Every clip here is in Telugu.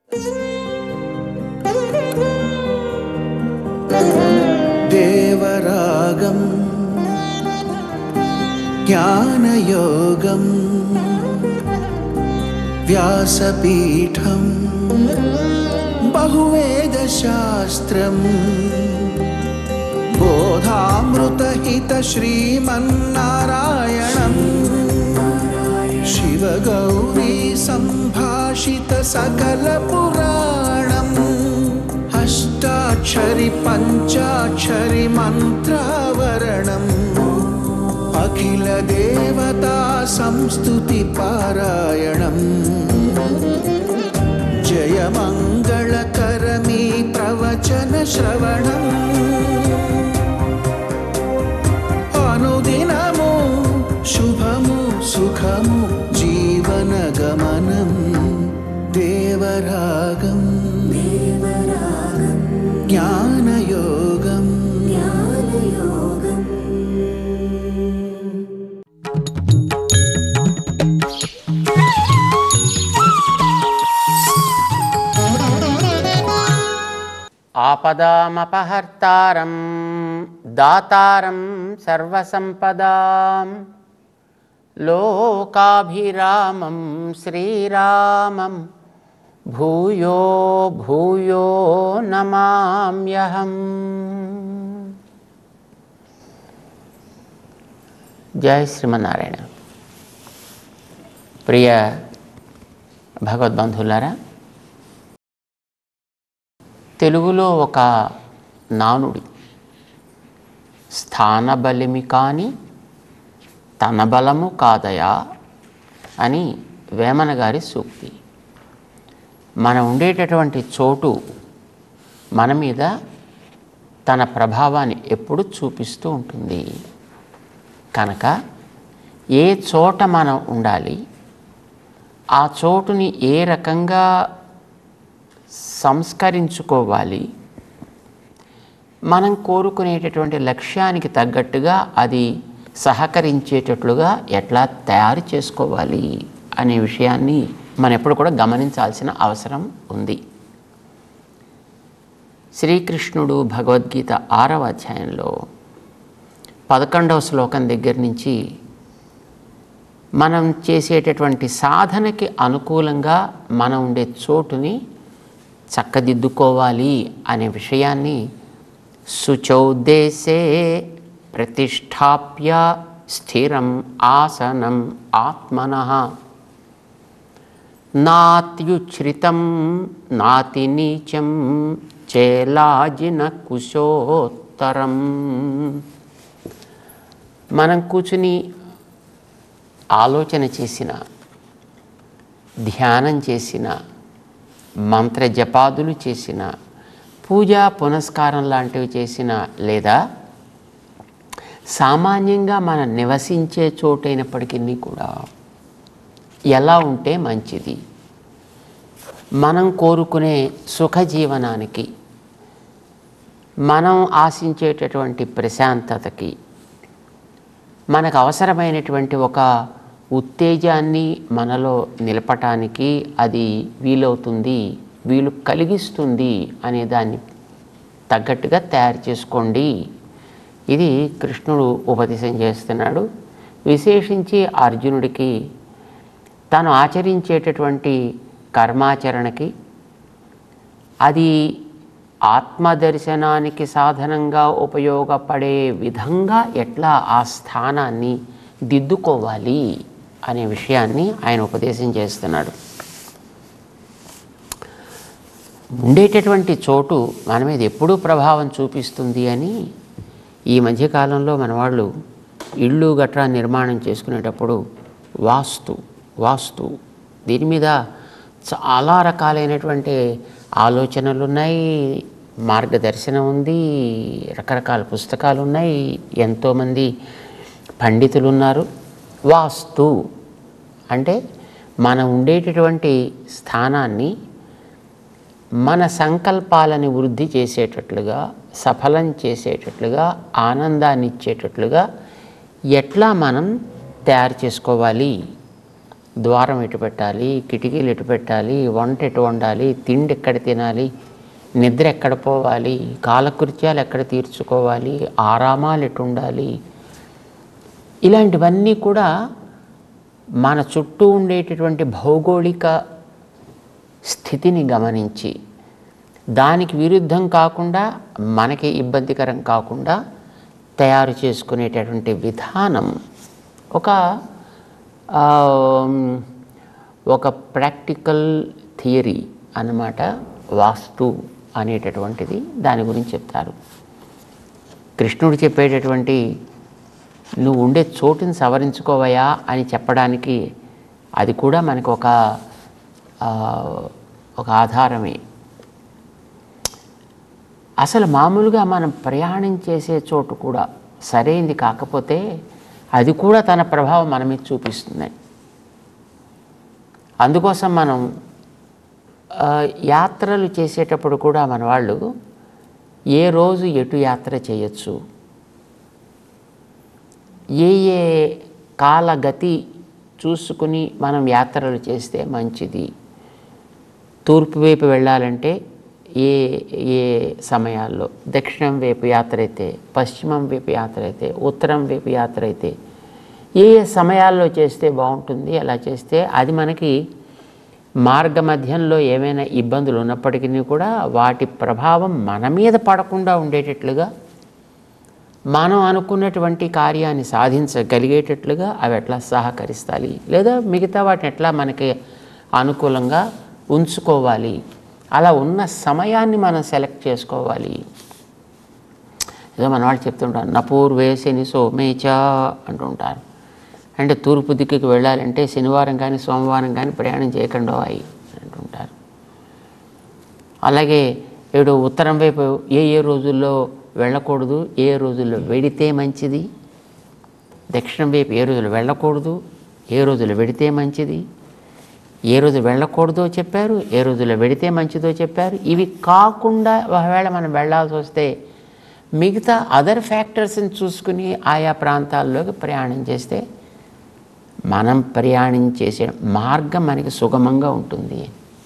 దేవరాగం జ్ఞానయోగం వ్యాసపీఠం బహువేదశాస్త్రం బోధామృతహిత శ్రీమన్నారాయణం శివగౌరీ సంభాషిత సకల పురాణం అష్టాక్షరి పంచాక్షరి మంత్రావరణం అఖిల దేవతా సంస్తుతి పారాయణం జయ మంగళకరమీ ప్రవచన శ్రవణం అనుదినము శుభము సుఖము జీవన గమనం దేవరాగం జ్ఞానయోగం ఆపదామపహర్తారం దాతారం సర్వసంపదాం లోకాభిరామం శ్రీరామం భూయో భూయో నమామ్యహం జై శ్రీమన్నారాయణ ప్రియ భగవద్బంధులారా తెలుగులో ఒక నానుడి స్థానబలిమి కాని తన బలము కాదయా అని వేమన గారి సూక్తి మనం ఉండేటటువంటి చోటు మన మీద తన ప్రభావాన్ని ఎప్పుడు చూపిస్తూ ఉంటుంది కనుక ఏ చోట మనం ఉండాలి ఆ చోటుని ఏ రకంగా సంస్కరించుకోవాలి మనం కోరుకునేటటువంటి లక్ష్యానికి తగ్గట్టుగా అది సహకరించేటట్లుగా ఎట్లా తయారు చేసుకోవాలి అనే విషయాన్ని మనం ఎప్పుడు కూడా గమనించాల్సిన అవసరం ఉంది శ్రీకృష్ణుడు భగవద్గీత ఆరవ అధ్యాయంలో పదకొండవ శ్లోకం దగ్గర నుంచి మనం చేసేటటువంటి సాధనకి అనుకూలంగా మనం ఉండే చోటుని చక్కదిద్దుకోవాలి అనే విషయాన్ని శుచౌదేశే ప్రతిష్టాప్య స్థిరం ఆసనం ఆత్మన నాత్యుచ్ఛ్రితం నాతి నీచం చేలాజిన కుశోత్తరం మనం కూర్చుని ఆలోచన చేసిన ధ్యానం చేసిన మంత్ర జపాదులు చేసిన పూజా పునస్కారం లాంటివి చేసిన లేదా సామాన్యంగా మనం నివసించే చోటైనప్పటికీ కూడా ఎలా ఉంటే మంచిది మనం కోరుకునే సుఖ జీవనానికి మనం ఆశించేటటువంటి ప్రశాంతతకి మనకు అవసరమైనటువంటి ఒక ఉత్తేజాన్ని మనలో నిలపటానికి అది వీలవుతుంది వీలు కలిగిస్తుంది అనే దాన్ని తగ్గట్టుగా తయారు చేసుకోండి ఇది కృష్ణుడు ఉపదేశం చేస్తున్నాడు విశేషించి అర్జునుడికి తాను ఆచరించేటటువంటి కర్మాచరణకి అది ఆత్మదర్శనానికి సాధనంగా ఉపయోగపడే విధంగా ఎట్లా ఆ స్థానాన్ని దిద్దుకోవాలి అనే విషయాన్ని ఆయన ఉపదేశం చేస్తున్నాడు ఉండేటటువంటి చోటు మన మీద ఎప్పుడూ ప్రభావం చూపిస్తుంది అని ఈ మధ్యకాలంలో మన వాళ్ళు ఇళ్ళు గట్రా నిర్మాణం చేసుకునేటప్పుడు వాస్తు వాస్తు దీని మీద చాలా రకాలైనటువంటి ఆలోచనలు ఉన్నాయి మార్గదర్శనం ఉంది రకరకాల పుస్తకాలు ఉన్నాయి ఎంతోమంది పండితులు ఉన్నారు వాస్తు అంటే మనం ఉండేటటువంటి స్థానాన్ని మన సంకల్పాలని వృద్ధి చేసేటట్లుగా సఫలం చేసేటట్లుగా ఆనందాన్ని ఇచ్చేటట్లుగా ఎట్లా మనం తయారు చేసుకోవాలి ద్వారం ఎటు పెట్టాలి కిటికీలు ఎటు పెట్టాలి వంట ఎటు వండాలి తిండి ఎక్కడ తినాలి నిద్ర ఎక్కడ పోవాలి కాలకృత్యాలు ఎక్కడ తీర్చుకోవాలి ఆరామాలు ఎటు ఉండాలి ఇలాంటివన్నీ కూడా మన చుట్టూ ఉండేటటువంటి భౌగోళిక స్థితిని గమనించి దానికి విరుద్ధం కాకుండా మనకి ఇబ్బందికరం కాకుండా తయారు చేసుకునేటటువంటి విధానం ఒక ఆ, ఒక ప్రాక్టికల్ థియరీ అన్నమాట వాస్తు అనేటటువంటిది దాని గురించి చెప్తారు కృష్ణుడు చెప్పేటటువంటి నువ్వు ఉండే చోటుని సవరించుకోవయా అని చెప్పడానికి అది కూడా మనకు ఒక ఆ, ఒక ఆధారమే అసలు మామూలుగా మనం ప్రయాణం చేసే చోటు కూడా సరైంది కాకపోతే అది కూడా తన ప్రభావం మన మీద చూపిస్తుంది అందుకోసం మనం ఆ, యాత్రలు చేసేటప్పుడు కూడా మన వాళ్ళు ఏ రోజు ఎటు యాత్ర చేయొచ్చు ఏ ఏ కాలగతి చూసుకుని మనం యాత్రలు చేస్తే మంచిది తూర్పు వైపు వెళ్ళాలంటే ఏ ఏ సమయాల్లో దక్షిణం వైపు యాత్ర అయితే పశ్చిమం వైపు యాత్ర అయితే ఉత్తరం వైపు యాత్ర అయితే ఏ ఏ సమయాల్లో చేస్తే బాగుంటుంది అలా చేస్తే అది మనకి మార్గ మధ్యంలో ఏమైనా ఇబ్బందులు ఉన్నప్పటికీ కూడా వాటి ప్రభావం మన మీద పడకుండా ఉండేటట్లుగా మనం అనుకున్నటువంటి కార్యాన్ని సాధించగలిగేటట్లుగా అవి ఎట్లా సహకరిస్తాయి లేదా మిగతా వాటిని ఎట్లా మనకి అనుకూలంగా ఉంచుకోవాలి అలా ఉన్న సమయాన్ని మనం సెలెక్ట్ చేసుకోవాలి ఏదో మన వాళ్ళు చెప్తుంటారు నపూర్వే శని సోమేచ అంటుంటారు అంటే తూర్పు దిక్కుకి వెళ్ళాలంటే శనివారం కానీ సోమవారం కానీ ప్రయాణం చేయకుండా అయి అంటుంటారు అలాగే ఏడు ఉత్తరం వైపు ఏ ఏ రోజుల్లో వెళ్ళకూడదు ఏ రోజుల్లో వెడితే మంచిది దక్షిణం వైపు ఏ రోజులు వెళ్ళకూడదు ఏ రోజులు వెడితే మంచిది ఏ రోజు వెళ్ళకూడదో చెప్పారు ఏ రోజులో వెడితే మంచిదో చెప్పారు ఇవి కాకుండా ఒకవేళ మనం వెళ్ళాల్సి వస్తే మిగతా అదర్ ఫ్యాక్టర్స్ని చూసుకుని ఆయా ప్రాంతాల్లోకి ప్రయాణం చేస్తే మనం ప్రయాణం చేసే మార్గం మనకి సుగమంగా ఉంటుంది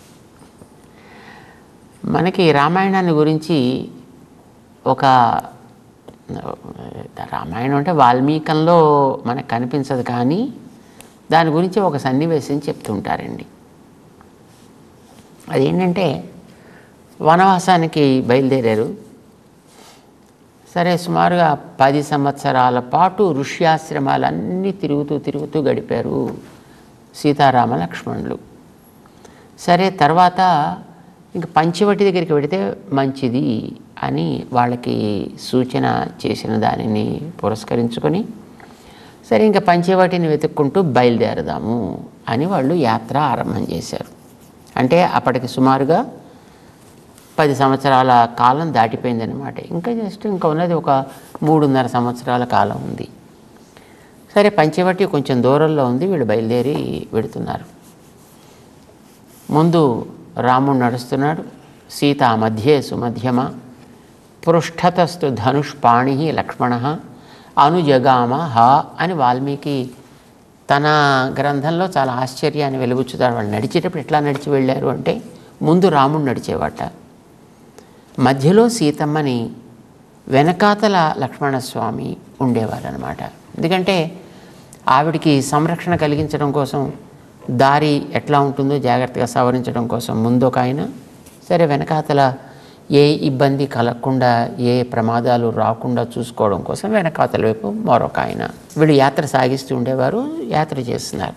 మనకి రామాయణాన్ని గురించి ఒక రామాయణం అంటే వాల్మీకంలో మనకు కనిపించదు కానీ దాని గురించి ఒక సన్నివేశం చెప్తుంటారండి అదేంటంటే వనవాసానికి బయలుదేరారు సరే సుమారుగా పది సంవత్సరాల పాటు ఋష్యాశ్రమాలన్నీ తిరుగుతూ తిరుగుతూ గడిపారు సీతారామ లక్ష్మణులు సరే తర్వాత ఇంక పంచవటి దగ్గరికి వెడితే మంచిది అని వాళ్ళకి సూచన చేసిన దానిని పురస్కరించుకొని సరే ఇంకా పంచవటిని వెతుక్కుంటూ బయలుదేరదాము అని వాళ్ళు యాత్ర ఆరంభం చేశారు అంటే అప్పటికి సుమారుగా పది సంవత్సరాల కాలం దాటిపోయిందనమాట ఇంకా జస్ట్ ఇంకా ఉన్నది ఒక మూడున్నర సంవత్సరాల కాలం ఉంది సరే పంచవటి కొంచెం దూరంలో ఉంది వీళ్ళు బయలుదేరి వెడుతున్నారు ముందు రాముడు నడుస్తున్నాడు సీత మధ్యే సుమధ్యమ పృష్ఠతస్తు ధనుష్పాణి లక్ష్మణ అనుజగామ హ అని వాల్మీకి తన గ్రంథంలో చాలా ఆశ్చర్యాన్ని వెలుగుచ్చుతాడు వాళ్ళు నడిచేటప్పుడు ఎట్లా నడిచి వెళ్ళారు అంటే ముందు రాముడు నడిచేవాట మధ్యలో సీతమ్మని వెనకాతల లక్ష్మణస్వామి ఉండేవారు అనమాట ఎందుకంటే ఆవిడికి సంరక్షణ కలిగించడం కోసం దారి ఎట్లా ఉంటుందో జాగ్రత్తగా సవరించడం కోసం ముందు ఒక ఆయన సరే వెనకాతల ఏ ఇబ్బంది కలగకుండా ఏ ప్రమాదాలు రాకుండా చూసుకోవడం కోసం వెనకాతల వైపు మరొక ఆయన వీళ్ళు యాత్ర సాగిస్తూ ఉండేవారు యాత్ర చేస్తున్నారు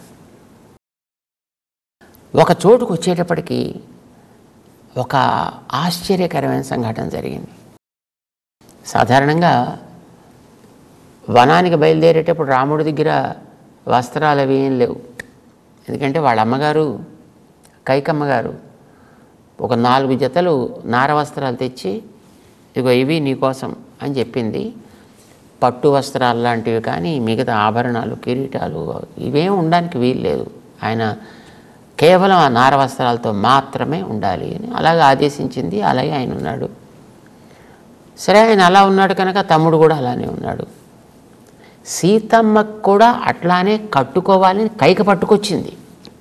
ఒక చోటుకు వచ్చేటప్పటికి ఒక ఆశ్చర్యకరమైన సంఘటన జరిగింది సాధారణంగా వనానికి బయలుదేరేటప్పుడు రాముడి దగ్గర వస్త్రాలు అవి ఏం లేవు ఎందుకంటే వాళ్ళ అమ్మగారు కైకమ్మ గారు ఒక నాలుగు జతలు నార వస్త్రాలు తెచ్చి ఇగో ఇవి నీకోసం అని చెప్పింది పట్టు వస్త్రాలు లాంటివి కానీ మిగతా ఆభరణాలు కిరీటాలు ఇవేం ఉండడానికి వీలు లేదు ఆయన కేవలం ఆ నార వస్త్రాలతో మాత్రమే ఉండాలి అని అలాగే ఆదేశించింది అలాగే ఆయన ఉన్నాడు సరే ఆయన అలా ఉన్నాడు కనుక తమ్ముడు కూడా అలానే ఉన్నాడు సీతమ్మకు కూడా అట్లానే కట్టుకోవాలని కైక పట్టుకొచ్చింది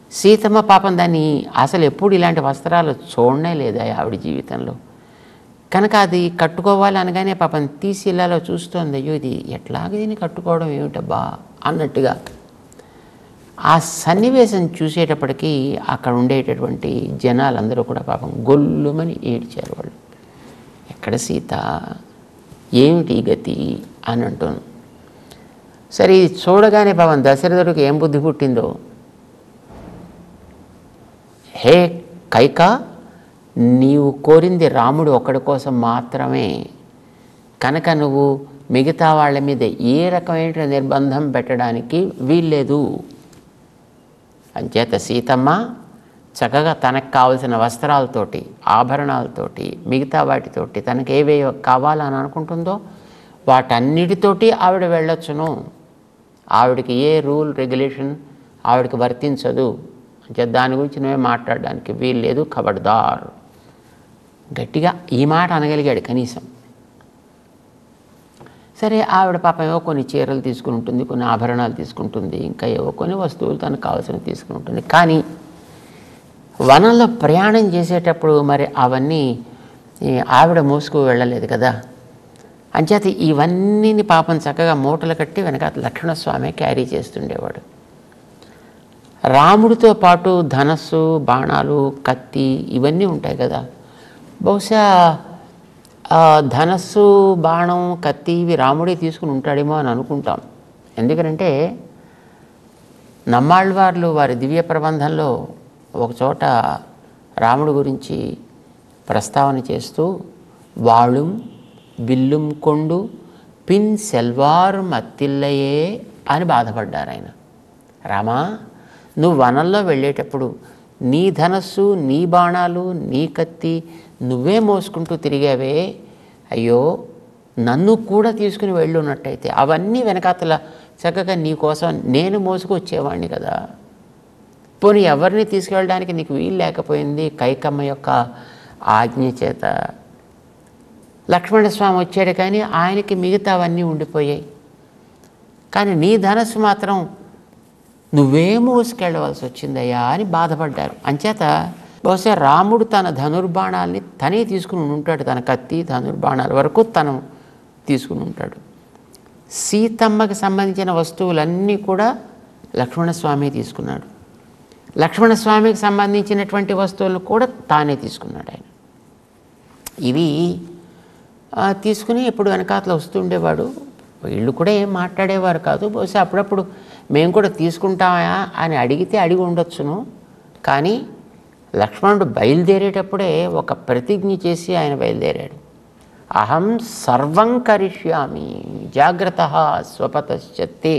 సీతమ్మ పాపం దాన్ని అసలు ఎప్పుడు ఇలాంటి వస్త్రాలు చూడనే లేదా ఆవిడ జీవితంలో కనుక అది కట్టుకోవాలి అనగానే పాపం తీసి ఇళ్ళలో చూస్తోంది అయ్యో ఇది ఎట్లాగ దీన్ని కట్టుకోవడం ఏమిటబ్బా అన్నట్టుగా ఆ సన్నివేశం చూసేటప్పటికీ అక్కడ ఉండేటటువంటి జనాలందరూ కూడా పాపం గొల్లుమని ఏడ్చారు వాళ్ళు ఎక్కడ సీత ఏమిటి ఈ గతి అని అంటాను సరే ఇది చూడగానే పాపం దశరథుడికి ఏం బుద్ధి పుట్టిందో హే కైక నీవు కోరింది రాముడు ఒక్కడి కోసం మాత్రమే కనుక నువ్వు మిగతా వాళ్ళ మీద ఏ రకమైన నిర్బంధం పెట్టడానికి వీల్లేదు అంచేత సీతమ్మ చక్కగా తనకు కావలసిన వస్త్రాలతోటి ఆభరణాలతోటి మిగతా వాటితోటి తనకు ఏవే కావాలని అనుకుంటుందో వాటన్నిటితోటి ఆవిడ వెళ్ళొచ్చును ఆవిడకి ఏ రూల్ రెగ్యులేషన్ ఆవిడకి వర్తించదు అంటే దాని గురించి నువ్వే మాట్లాడడానికి వీలు లేదు ఖబర్దార్ గట్టిగా ఈ మాట అనగలిగాడు కనీసం సరే ఆవిడ పాపం ఏవో కొన్ని చీరలు తీసుకుని ఉంటుంది కొన్ని ఆభరణాలు తీసుకుంటుంది ఇంకా ఏవో కొన్ని వస్తువులు తనకు కావాల్సినవి తీసుకుని ఉంటుంది కానీ వనంలో ప్రయాణం చేసేటప్పుడు మరి అవన్నీ ఈ ఆవిడ మోసుకు వెళ్ళలేదు కదా అంచేత ఇవన్నీ పాపం చక్కగా మూటలు కట్టి వెనక లక్ష్మణస్వామి క్యారీ చేస్తుండేవాడు రాముడితో పాటు ధనస్సు బాణాలు కత్తి ఇవన్నీ ఉంటాయి కదా బహుశా ఆ ధనస్సు బాణం కత్తి ఇవి రాముడే తీసుకుని ఉంటాడేమో అని అనుకుంటాం ఎందుకంటే నమ్మాళ్ళవార్లు వారి దివ్య ప్రబంధంలో ఒక చోట రాముడి గురించి ప్రస్తావన చేస్తూ వాళుం విల్లుం కొండు పిన్ సెల్వారు మత్తిల్లయే అని బాధపడ్డారు ఆయన రామా నువ్వు వనంలో వెళ్ళేటప్పుడు నీ ధనస్సు నీ బాణాలు నీ కత్తి నువ్వే మోసుకుంటూ తిరిగావే అయ్యో నన్ను కూడా తీసుకుని వెళ్ళున్నట్టయితే అవన్నీ వెనకాతల చక్కగా నీ కోసం నేను మోసుకొచ్చేవాడిని కదా పోనీ ఎవరిని తీసుకెళ్ళడానికి నీకు వీలు లేకపోయింది కైకమ్మ యొక్క ఆజ్ఞ చేత లక్ష్మణస్వామి వచ్చాడు కానీ ఆయనకి మిగతావన్నీ ఉండిపోయాయి కానీ నీ ధనస్సు మాత్రం నువ్వే మోసుకెళ్ళవలసి వచ్చిందయ్యా అని బాధపడ్డారు అంచేత బహుశా రాముడు తన ధనుర్బాణాల్ని తనే తీసుకుని ఉంటాడు తన కత్తి ధనుర్బాణాల వరకు తను తీసుకుని ఉంటాడు సీతమ్మకి సంబంధించిన వస్తువులన్నీ కూడా లక్ష్మణస్వామి తీసుకున్నాడు లక్ష్మణస్వామికి సంబంధించినటువంటి వస్తువులను కూడా తానే తీసుకున్నాడు ఆయన ఇవి ఆ, తీసుకుని ఎప్పుడు వెనకాతలు వస్తుండేవాడు వీళ్ళు కూడా ఏం మాట్లాడేవారు కాదు బహుశా అప్పుడప్పుడు మేము కూడా తీసుకుంటామా అని అడిగితే అడిగి ఉండొచ్చును కానీ లక్ష్మణుడు బయలుదేరేటప్పుడే ఒక ప్రతిజ్ఞ చేసి ఆయన బయలుదేరాడు అహం సర్వం కరిష్యామి జాగ్రత్త స్వపతశ్చత్తే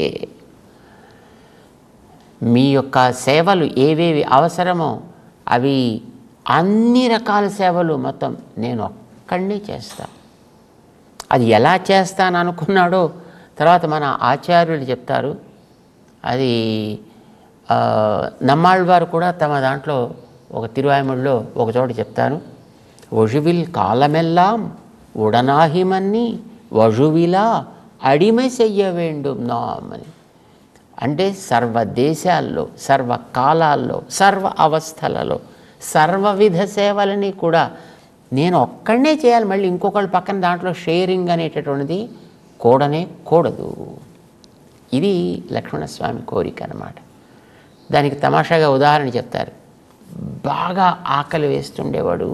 మీ యొక్క సేవలు ఏవేవి అవసరమో అవి అన్ని రకాల సేవలు మొత్తం నేను ఒక్కడినే చేస్తా అది ఎలా చేస్తాను అనుకున్నాడో తర్వాత మన ఆచార్యులు చెప్తారు అది ఆ, నమ్మాళ్ళవారు కూడా తమ దాంట్లో ఒక తిరువాయముడిలో ఒక చోట చెప్తారు ఒజువిల్ కాలమెల్లాం ఉడనాహిమన్ని వజువిలా అడిమ చెయ్య వేండుం నాం అని అంటే సర్వ దేశాల్లో సర్వ కాలాల్లో సర్వ అవస్థలలో సర్వవిధ సేవలని కూడా నేను ఒక్కడనే చేయాలి మళ్ళీ ఇంకొకళ్ళు పక్కన దాంట్లో షేరింగ్ అనేటటువంటిది కూడనే కూడదు ఇది లక్ష్మణస్వామి కోరిక అన్నమాట దానికి తమాషాగా ఉదాహరణ చెప్తారు బాగా ఆకలి వేస్తుండేవాడు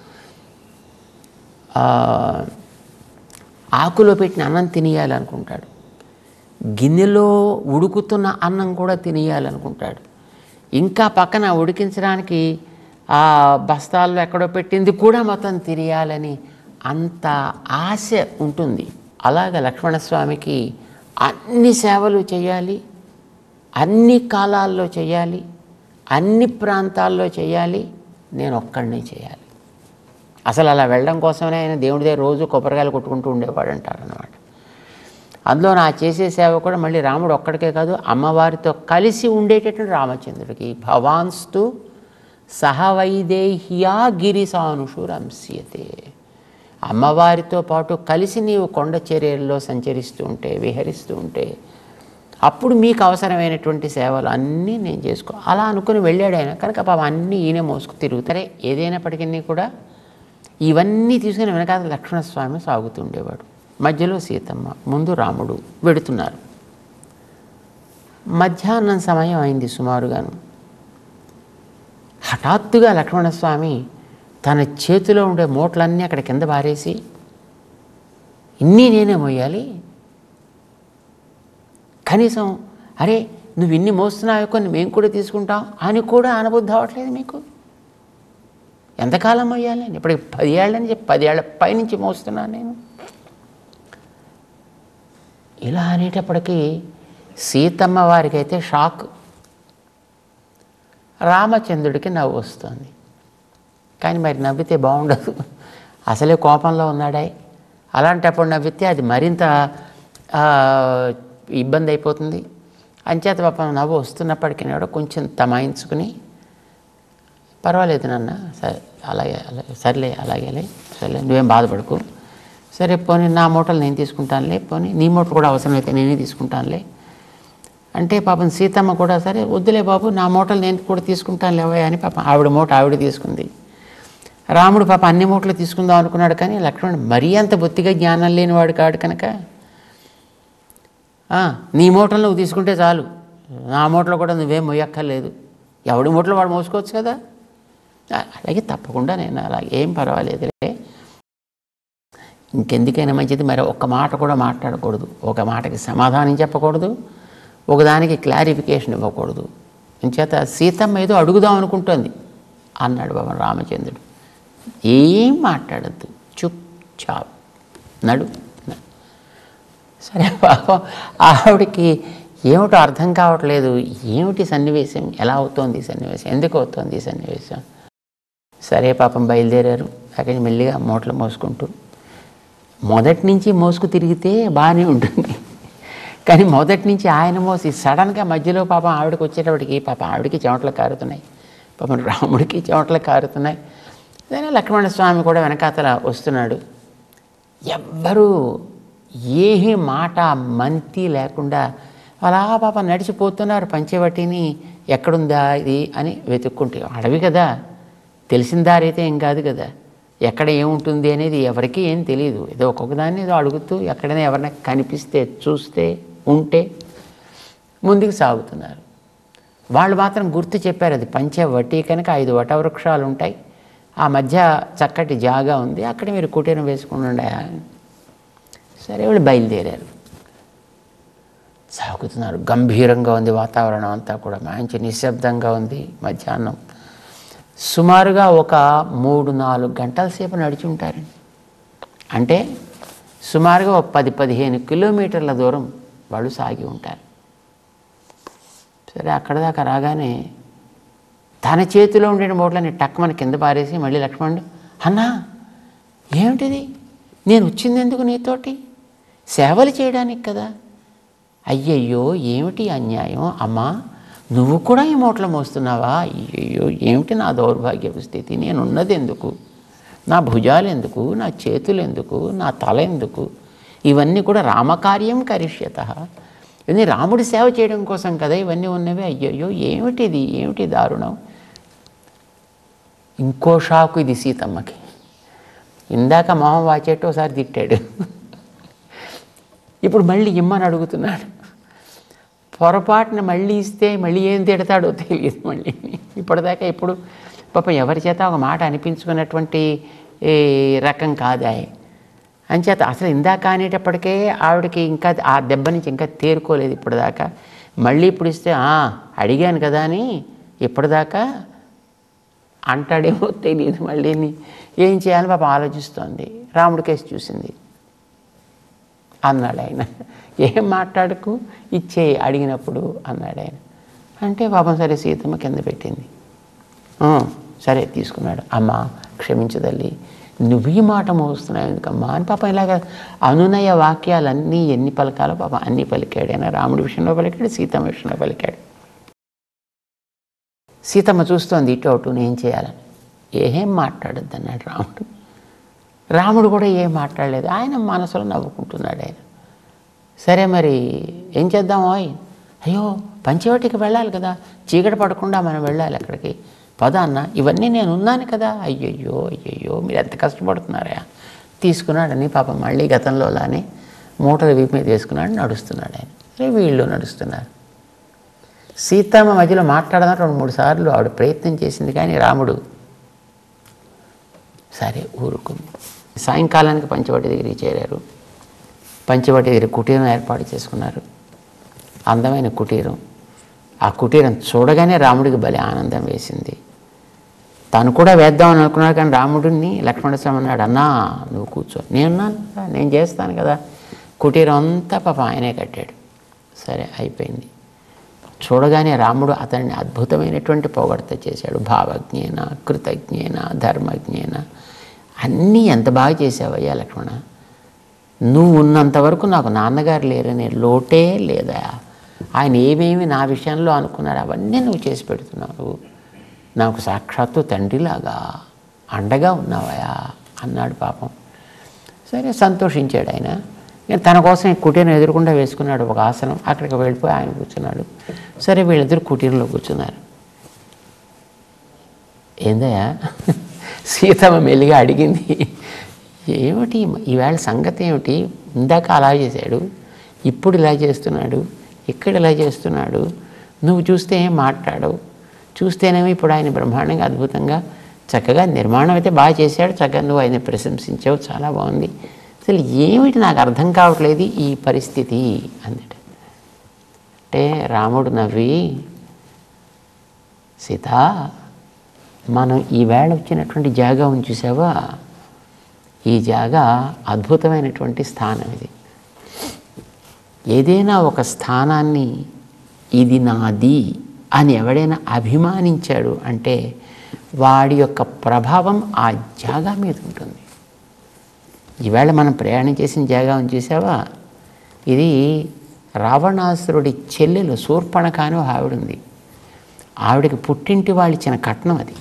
ఆ, ఆకులో పెట్టిన అన్నం తినేయాలనుకుంటాడు గిన్నెలో ఉడుకుతున్న అన్నం కూడా తినేయాలనుకుంటాడు ఇంకా పక్కన ఉడికించడానికి ఆ బస్తాల్లో ఎక్కడో పెట్టింది కూడా మొత్తం తినేయాలని అంత ఆశ ఉంటుంది అలాగ లక్ష్మణస్వామికి అన్ని సేవలు చేయాలి అన్ని కాలాల్లో చేయాలి అన్ని ప్రాంతాల్లో చేయాలి నేను ఒక్కడినే చేయాలి అసలు అలా వెళ్ళడం కోసమే ఆయన దేవుడి దగ్గర రోజు కొబ్బరికాయలు కొట్టుకుంటూ ఉండేవాడు అంటారనమాట అందులో నా చేసే సేవ కూడా మళ్ళీ రాముడు ఒక్కడికే కాదు అమ్మవారితో కలిసి ఉండేటటువంటి రామచంద్రుడికి భవాన్స్తు సహవైదేహ్యా గిరిసానుషు రంస్యతే అమ్మవారితో పాటు కలిసి నీవు కొండ చర్యల్లో సంచరిస్తూ ఉంటే విహరిస్తూ ఉంటే అప్పుడు మీకు అవసరమైనటువంటి సేవలు అన్నీ నేను చేసుకో అలా అనుకుని వెళ్ళాడు ఆయన కనుక పాపం అన్నీ ఈయన మోసుకు తిరుగుతారే ఏదైనప్పటికీ కూడా ఇవన్నీ తీసుకుని వెనకాల లక్ష్మణస్వామి సాగుతుండేవాడు మధ్యలో సీతమ్మ ముందు రాముడు వెడుతున్నారు మధ్యాహ్నం సమయం అయింది సుమారుగాను హఠాత్తుగా లక్ష్మణస్వామి తన చేతిలో ఉండే మూటలన్నీ అక్కడ కింద పారేసి ఇన్ని నేనే మోయాలి కనీసం అరే నువ్వు ఇన్ని మోస్తున్నావు కొన్ని మేము కూడా తీసుకుంటాం అని కూడా అనుబుద్ధి అవ్వట్లేదు మీకు ఎంతకాలం మోయాలి నేను ఇప్పుడు పది ఏళ్ళని చెప్పి పది ఏళ్ళ పైనుంచి మోస్తున్నాను నేను ఇలా అనేటప్పటికీ సీతమ్మ వారికి అయితే షాక్ రామచంద్రుడికి నవ్వు వస్తుంది కానీ మరి నవ్వితే బాగుండదు అసలే కోపంలో ఉన్నాడే అలాంటప్పుడు నవ్వితే అది మరింత ఆ, ఇబ్బంది అయిపోతుంది అంచేత పాపం నవ్వు వస్తున్నప్పటికీ కూడా కొంచెం తమాయించుకుని పర్వాలేదు నాన్న సరే అలాగే అలాగే సర్లే అలాగేలే సర్లే నువ్వేం బాధపడకు సరే పోనీ నా మూటలు నేను తీసుకుంటానులే పోనీ నీ మూటలు కూడా అవసరమైతే నేనే తీసుకుంటానులే అంటే పాపం సీతమ్మ కూడా సరే వద్దులే బాబు నా మూటలు నేను కూడా తీసుకుంటాను లేవయ్య అని పాపం ఆవిడ మూట ఆవిడ తీసుకుంది రాముడు పాప అన్ని మూటలు తీసుకుందాం అనుకున్నాడు కానీ లక్ష్మణుడు మరీ అంత బొత్తిగా జ్ఞానం లేనివాడు కాడు కనుక "ఆ, నీ మూటలు నువ్వు తీసుకుంటే చాలు నా మూటలు కూడా నువ్వేం మొయ్యక్కర్లేదు ఎవడి మూటలు వాడు మోసుకోవచ్చు కదా "ఆ, అలాగే తప్పకుండా నేను అలాగే ఏం పర్వాలేదులే ఇంకెందుకైనా మంచిది మరి ఒక్క మాట కూడా మాట్లాడకూడదు ఒక మాటకి సమాధానం చెప్పకూడదు ఒకదానికి క్లారిఫికేషన్ ఇవ్వకూడదు ఇంచేత సీతమ్మ ఏదో అడుగుదాం అనుకుంటోంది అన్నాడు బాబా రామచంద్రుడు ఏం మాట్లాడద్దు చుప్ చాప్ నడు నడు. సరే పాపం ఆవిడకి ఏమిటో అర్థం కావట్లేదు ఏమిటి సన్నివేశం ఎలా అవుతోంది ఈ సన్నివేశం ఎందుకు అవుతోంది ఈ సన్నివేశం సరే పాపం బయలుదేరారు అక్కడి నుంచి మెల్లిగా మూటలు మోసుకుంటూ మొదటి నుంచి మోసుకు తిరిగితే బాగానే ఉంటుంది కానీ మొదటి నుంచి ఆయన మోసి సడన్గా మధ్యలో పాపం ఆవిడకి వచ్చేటప్పటికి పాపం ఆవిడకి చెమటలు కారుతున్నాయి పాపం రాముడికి చెమటలు కారుతున్నాయి అదే లక్ష్మణ స్వామి కూడా వెనకాతల వస్తున్నాడు ఎవ్వరూ ఏమీ మాట మంతి లేకుండా అలా పాప నడిచిపోతున్నారు పంచవటిని ఎక్కడుందా ఇది అని వెతుక్కుంటే అడవి కదా తెలిసిన దారి అయితే ఏం కాదు కదా ఎక్కడ ఏముంటుంది అనేది ఎవరికీ ఏం తెలియదు ఏదో ఒక్కొక్క దాన్ని ఏదో అడుగుతూ ఎక్కడైనా ఎవరైనా కనిపిస్తే చూస్తే ఉంటే ముందుకు సాగుతున్నారు వాళ్ళు మాత్రం గుర్తు చెప్పారు అది పంచవటి కనుక ఐదు వటవృక్షాలు ఉంటాయి ఆ మధ్య చక్కటి జాగా ఉంది అక్కడ మీరు కుటీరం వేసుకుని ఉండే సరే వాళ్ళు బయలుదేరారు సాగుతున్నారు గంభీరంగా ఉంది వాతావరణం అంతా కూడా మంచి నిశ్శబ్దంగా ఉంది మధ్యాహ్నం సుమారుగా ఒక మూడు నాలుగు గంటల సేపు నడిచి ఉంటారండి అంటే సుమారుగా ఒక పది పదిహేను కిలోమీటర్ల దూరం వాళ్ళు సాగి ఉంటారు సరే అక్కడ దాకా రాగానే తన చేతిలో ఉండే మూటలని టక్కుమని కింద పారేసి మళ్ళీ లక్ష్మణుడు అన్నా ఏమిటిది నేను వచ్చింది ఎందుకు నీతోటి సేవలు చేయడానికి కదా అయ్యయ్యో ఏమిటి అన్యాయం అమ్మా నువ్వు కూడా ఈ మూటలు మోస్తున్నావా అయ్యయ్యో ఏమిటి నా దౌర్భాగ్యపు స్థితి నేనున్నది ఎందుకు నా భుజాలు ఎందుకు నా చేతులు ఎందుకు నా తల ఎందుకు ఇవన్నీ కూడా రామకార్యం కరిష్యత ఇవన్నీ రాముడి సేవ చేయడం కోసం కదా ఇవన్నీ ఉన్నవి అయ్యయ్యో ఏమిటిది ఏమిటి దారుణం ఇంకో షాకు ఇది సీతమ్మకి ఇందాక మొహం వాచేట్టు ఒకసారి తిట్టాడు ఇప్పుడు మళ్ళీ ఇమ్మని అడుగుతున్నాడు పొరపాటున మళ్ళీ ఇస్తే మళ్ళీ ఏం తిడతాడో తెలియదు మళ్ళీ ఇప్పటిదాకా ఇప్పుడు పాపం ఎవరి చేత ఒక మాట అనిపించుకున్నటువంటి ఏ, రకం కాదా అంచేత అసలు ఇందాక అనేటప్పటికే ఆవిడకి ఇంకా ఆ దెబ్బ నుంచి ఇంకా తేరుకోలేదు ఇప్పటిదాకా మళ్ళీ ఇప్పుడు ఇస్తే "ఆ, అడిగాను కదా అని ఇప్పటిదాకా అంటాడేమో తెలియదు మళ్ళీని ఏం చేయాలని పాపం ఆలోచిస్తోంది రాముడి కేసు చూసింది అన్నాడు ఆయన ఏం మాట్లాడకు ఇచ్చే అడిగినప్పుడు అన్నాడు ఆయన అంటే పాపం సరే సీతమ్మ కింద పెట్టింది "ఆ, సరే తీసుకున్నాడు అమ్మ క్షమించు తల్లి నువ్వు ఈ మాట మోస్తున్నావు ఎందుకమ్మా అని పాపం ఇలాగ అనునయ వాక్యాలన్నీ ఎన్ని పలకాలో పాపం అన్నీ పలికాడు ఆయన రాముడి విషయంలో పలికాడు సీతమ్మ విషయంలో పలికాడు సీతమ్మ చూస్తోంది ఇటు అటు నేను చేయాలని ఏం మాట్లాడద్దు అన్నాడు రాముడు రాముడు కూడా ఏం మాట్లాడలేదు ఆయన మనసులో నవ్వుకుంటున్నాడు ఆయన సరే మరి ఏం చేద్దాం ఓయ్ అయ్యో పంచవటికి వెళ్ళాలి కదా చీకటి పడకుండా మనం వెళ్ళాలి అక్కడికి పద అన్న ఇవన్నీ నేను ఉన్నాను కదా అయ్యయ్యో అయ్యయ్యో మీరు ఎంత కష్టపడుతున్నారా తీసుకున్నాడని పాపం మళ్ళీ గతంలో లానే మూటలు వీపు మీద వేసుకున్నాడు నడుస్తున్నాడు ఆయన అరే వీళ్ళు నడుస్తున్నారు సీతమ్మ మధ్యలో మాట్లాడదాం రెండు మూడు సార్లు ఆవిడ ప్రయత్నం చేసింది కానీ రాముడు సరే ఊరుకుంది సాయంకాలానికి పంచవటి దగ్గరికి చేరారు పంచవటి దగ్గర కుటీరం ఏర్పాటు చేసుకున్నారు అందమైన కుటీరం ఆ కుటీరం చూడగానే రాముడికి భలే ఆనందం వేసింది తను కూడా వేద్దామని అనుకున్నాడు కానీ రాముడిని లక్ష్మణస్వామి అన్నాడు అన్నా నువ్వు కూర్చో నేనున్నాను కదా నేను చేస్తాను కదా కుటీరం అంతా పాప ఆయనే కట్టాడు సరే అయిపోయింది చూడగానే రాముడు అతన్ని అద్భుతమైనటువంటి పొగడత చేశాడు భావజ్ఞేన కృతజ్ఞేన ధర్మజ్ఞేన అన్నీ ఎంత బాగా చేసావయ్యా లక్ష్మణ నువ్వు ఉన్నంత వరకు నాకు నాన్నగారు లేరనే లోటే లేదా ఆయన ఏమేమి నా విషయంలో అనుకున్నాడు అవన్నీ నువ్వు చేసి పెడుతున్నావు నాకు సాక్షాత్తు తండ్రిలాగా అండగా ఉన్నావయా అన్నాడు పాపం సరే సంతోషించాడు ఆయన ఇక తన కోసం ఈ కుటీరం ఎదురుకుండా వేసుకున్నాడు ఒక ఆసనం అక్కడికి వెళ్ళిపోయి ఆయన కూర్చున్నాడు సరే వీళ్ళిద్దరు కుటీరంలో కూర్చున్నారు ఏందయ్యా సీతమ్మ మెల్లిగా అడిగింది ఏమిటి ఈవేళ సంగతి ఏమిటి ఇందాక అలా చేశాడు ఇప్పుడు ఇలా చేస్తున్నాడు ఇక్కడ ఇలా చేస్తున్నాడు నువ్వు చూస్తే ఏం మాట్లాడవు చూస్తేనేమో ఇప్పుడు ఆయన బ్రహ్మాండంగా అద్భుతంగా చక్కగా నిర్మాణం అయితే బాగా చేశాడు చక్కగా నువ్వు ఆయన ప్రశంసించావు చాలా బాగుంది అసలు ఏమిటి నాకు అర్థం కావట్లేదు ఈ పరిస్థితి అందట అంటే రాముడు నవ్వి సీత మనం ఈవేళ వచ్చినటువంటి జాగా ఉంది చూసావా ఈ జాగా అద్భుతమైనటువంటి స్థానం ఇది ఏదైనా ఒక స్థానాన్ని ఇది నాది అని ఎవడైనా అభిమానించాడు అంటే వాడి యొక్క ప్రభావం ఆ జాగా మీద ఉంటుంది ఈవేళ మనం ప్రయాణం చేసిన జాగా ఉంది చూసావా ఇది రావణాసురుడి చెల్లెలు శూర్పణఖ అని ఒక ఆవిడ ఉంది ఆవిడకి పుట్టింటి వాళ్ళు ఇచ్చిన కట్నం అది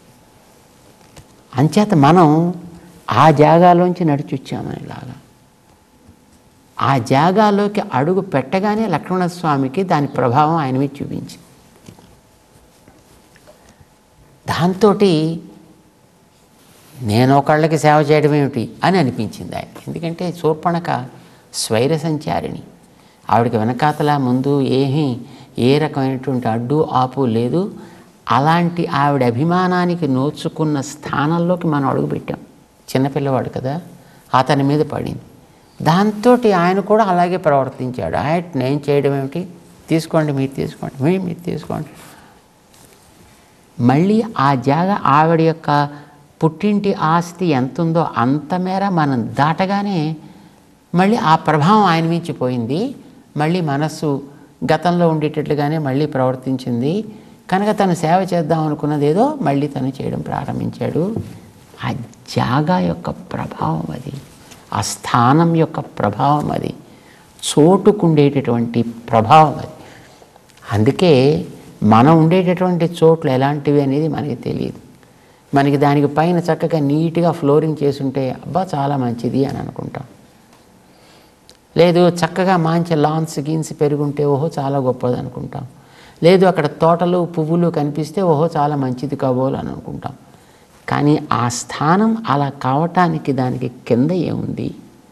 అంచేత మనం ఆ జాగాలోంచి నడిచొచ్చాము ఇలాగా ఆ జాగాలోకి అడుగు పెట్టగానే లక్ష్మణస్వామికి దాని ప్రభావం ఆయన మీద చూపించింది దాంతో నేను ఒకళ్ళకి సేవ చేయడం ఏమిటి అని అనిపించింది ఆయన ఎందుకంటే శూర్పణక స్వైర సంచారిణి ఆవిడకి వెనకాతల ముందు ఏమీ ఏ రకమైనటువంటి అడ్డు ఆపు లేదు అలాంటి ఆవిడ అభిమానానికి నోచుకున్న స్థానంలోకి మనం అడుగుపెట్టాం చిన్నపిల్లవాడు కదా అతని మీద పడింది దాంతో ఆయన కూడా అలాగే ప్రవర్తించాడు ఆయన నేను చేయడం ఏమిటి తీసుకోండి మీరు తీసుకోండి మీరు మీరు తీసుకోండి మళ్ళీ ఆ జాగ ఆవిడ యొక్క పుట్టింటి ఆస్తి ఎంత ఉందో అంత మేర మనం దాటగానే మళ్ళీ ఆ ప్రభావం ఆయన మించి పోయింది మళ్ళీ మనస్సు గతంలో ఉండేటట్లుగానే మళ్ళీ ప్రవర్తించింది కనుక తను సేవ చేద్దాం అనుకున్నది ఏదో మళ్ళీ తను చేయడం ప్రారంభించాడు ఆ జాగా యొక్క ప్రభావం అది ఆ స్థానం యొక్క ప్రభావం అది చోటుకుండేటటువంటి ప్రభావం అది అందుకే మనం ఉండేటటువంటి చోట్లు ఎలాంటివి అనేది మనకి తెలియదు మనకి దానికి పైన చక్కగా నీట్గా ఫ్లోరింగ్ చేసుంటే అబ్బా చాలా మంచిది అని అనుకుంటాం లేదు చక్కగా మంచి లాన్స్ గీన్స్ పెరుగుంటే ఓహో చాలా గొప్పది అనుకుంటాం లేదు అక్కడ తోటలు పువ్వులు కనిపిస్తే ఓహో చాలా మంచిది కాబోలు అని అనుకుంటాం కానీ ఆ స్థానం అలా కావటానికి దానికి కింద ఏముంది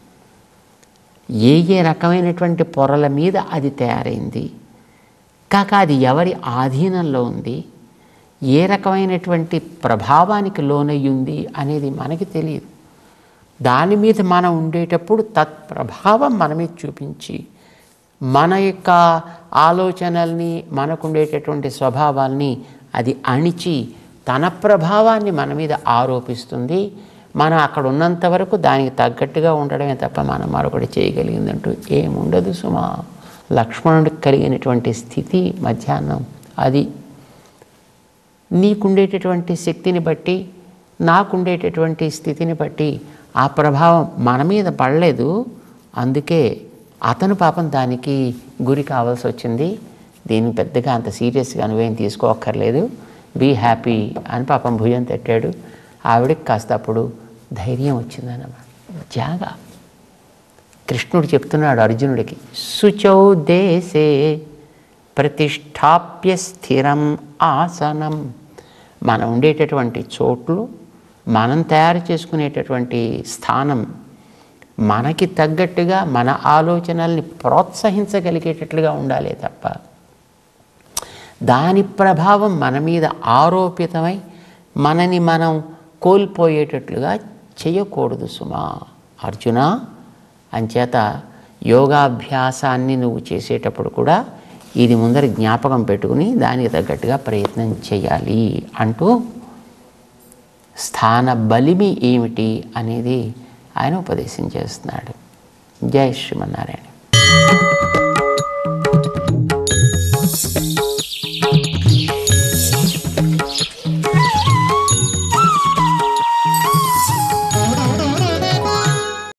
ఏ ఏ రకమైనటువంటి పొరల మీద అది తయారైంది కాక అది ఎవరి ఆధీనంలో ఉంది ఏ రకమైనటువంటి ప్రభావానికి లోనయ్యింది అనేది మనకి తెలియదు దాని మీద మనం ఉండేటప్పుడు తత్ప్రభావం మన మీద చూపించి మన యొక్క ఆలోచనల్ని మనకుండేటటువంటి స్వభావాల్ని అది అణిచి తన ప్రభావాన్ని మన మీద ఆరోపిస్తుంది మనం అక్కడ ఉన్నంత వరకు దానికి తగ్గట్టుగా ఉండడమే తప్ప మనం మరొకటి చేయగలిగిందంటూ ఏముండదు సుమా లక్ష్మణుడికి కలిగినటువంటి స్థితి మధ్యాహ్నం అది నీకుండేటటువంటి శక్తిని బట్టి నాకుండేటటువంటి స్థితిని బట్టి ఆ ప్రభావం మన మీద పడలేదు అందుకే అతను పాపం దానికి గురి కావాల్సి వచ్చింది దీన్ని పెద్దగా అంత సీరియస్గా నువ్వేం తీసుకోక్కర్లేదు బీ హ్యాపీ అని పాపం భుజం తట్టాడు ఆవిడకి కాస్త అప్పుడు ధైర్యం వచ్చిందన్నమాట జాగా కృష్ణుడు చెప్తున్నాడు అర్జునుడికి శుచౌ దేశే ప్రతిష్టాప్య స్థిరం ఆసనం మనం ఉండేటటువంటి చోట్లు మనం తయారు చేసుకునేటటువంటి స్థానం మనకి తగ్గట్టుగా మన ఆలోచనల్ని ప్రోత్సహించగలిగేటట్లుగా ఉండాలి తప్ప దాని ప్రభావం మన మీద ఆరోపితమై మనని మనం కోల్పోయేటట్లుగా చేయకూడదు సుమా అర్జున అంచేత యోగాభ్యాసాన్ని నువ్వు చేసేటప్పుడు కూడా ఇది ముందర జ్ఞాపకం పెట్టుకుని దానికి తగ్గట్టుగా ప్రయత్నం చేయాలి అంటూ స్థాన బలిమి ఏమిటి అనేది ఆయన ఉపదేశం చేస్తున్నాడు జై శ్రీమన్నారాయణ